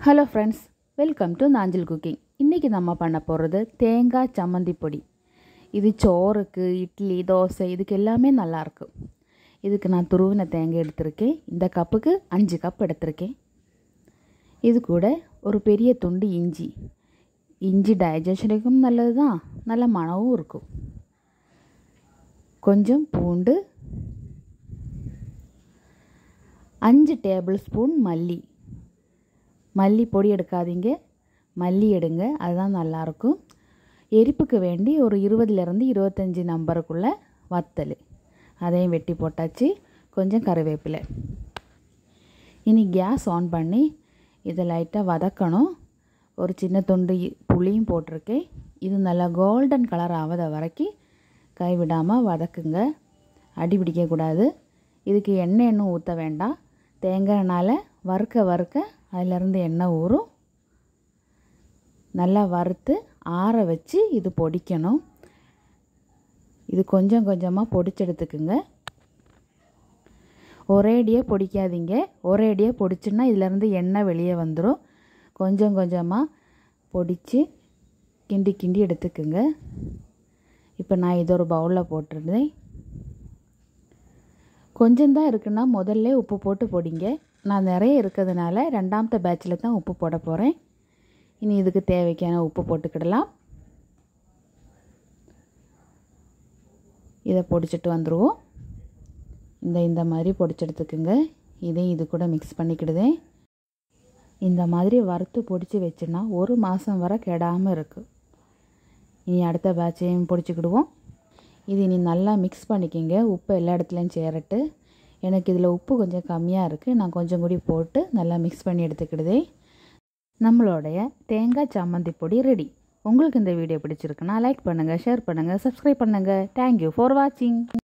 hello friends welcome to Nanjil cooking இன்றைக்கி நம்ம பண்ண போகிறது தேங்காய் சம்மந்தி பொடி இது சோறுக்கு இட்லி தோசை இதுக்கு எல்லாமே நல்லாயிருக்கும் இதுக்கு நான் துருவின தேங்காய் எடுத்திருக்கேன் இந்த கப்புக்கு அஞ்சு கப் எடுத்திருக்கேன் இது கூட ஒரு பெரிய துண்டு இஞ்சி இஞ்சி டைஜஷனுக்கும் நல்லது தான் நல்ல மனமும் இருக்கும் கொஞ்சம் பூண்டு அஞ்சு டேபிள் ஸ்பூன் மல்லி மல்லி பொடி எடுக்காதீங்க மல்லி எடுங்க அதுதான் நல்லாயிருக்கும் எரிப்புக்கு வேண்டி ஒரு இருபதுலேருந்து இருபத்தஞ்சி நம்பருக்குள்ளே வத்தல் அதையும் வெட்டி போட்டாச்சு கொஞ்சம் கருவேப்பிலை இனி கேஸ் ஆன் பண்ணி இதை லைட்டாக வதக்கணும் ஒரு சின்ன துண்டு புளியும் போட்டிருக்கேன் இது நல்லா கோல்டன் கலர் ஆகாத வரைக்கும் கைவிடாமல் வதக்குங்க அடி பிடிக்கக்கூடாது இதுக்கு எண்ணெய் இன்னும் ஊற்ற வேண்டாம் தேங்காய்னால் வறுக்க வறுக்க அதிலேருந்து எண்ணெய் ஊறும் நல்லா வறுத்து ஆற வச்சு இது பொடிக்கணும் இது கொஞ்சம் கொஞ்சமாக பொடிச்செடுத்துக்குங்க ஒரேடியாக பொடிக்காதீங்க ஒரேடியாக பொடிச்சுன்னா இதிலேருந்து எண்ணெய் வெளியே வந்துடும் கொஞ்சம் கொஞ்சமாக பொடித்து கிண்டி கிண்டி எடுத்துக்குங்க இப்போ நான் இது ஒரு பவுலில் போட்டிருந்தேன் கொஞ்சம்தான் இருக்குன்னா முதல்ல உப்பு போட்டு பொடிங்க நான் நிறைய இருக்கிறதுனால ரெண்டாமത്തെ பேட்சில் தான் உப்பு போட போகிறேன் இனி இதுக்கு தேவைக்கான உப்பு போட்டுக்கிடலாம் இதை பொடிச்சிட்டு வந்துடுவோம் இந்த இந்த மாதிரி பொடிச்செடுத்துக்குங்க இதையும் இது கூட மிக்ஸ் பண்ணிக்கிடுதேன் இந்த மாதிரி வறுத்து பொடிச்சு வச்சுன்னா ஒரு மாதம் வரை கெடாமல் இருக்குது இனி அடுத்த பேட்சையும் பொடிச்சிக்கிடுவோம் இது இனி நல்லா மிக்ஸ் பண்ணிக்கிங்க உப்பு எல்லா இடத்துலையும் சேரட்டு எனக்கு இதில் உப்பு கொஞ்சம் கம்மியாக இருக்குது நான் கொஞ்சம் கூடி போட்டு நல்லா மிக்ஸ் பண்ணி எடுத்துக்கிடுதே நம்மளுடைய தேங்காய் சம்மந்தி பொடி ரெடி உங்களுக்கு இந்த வீடியோ பிடிச்சிருக்குன்னா லைக் பண்ணுங்கள் ஷேர் பண்ணுங்கள் சப்ஸ்கிரைப் பண்ணுங்கள் தேங்க்யூ ஃபார் வாட்சிங்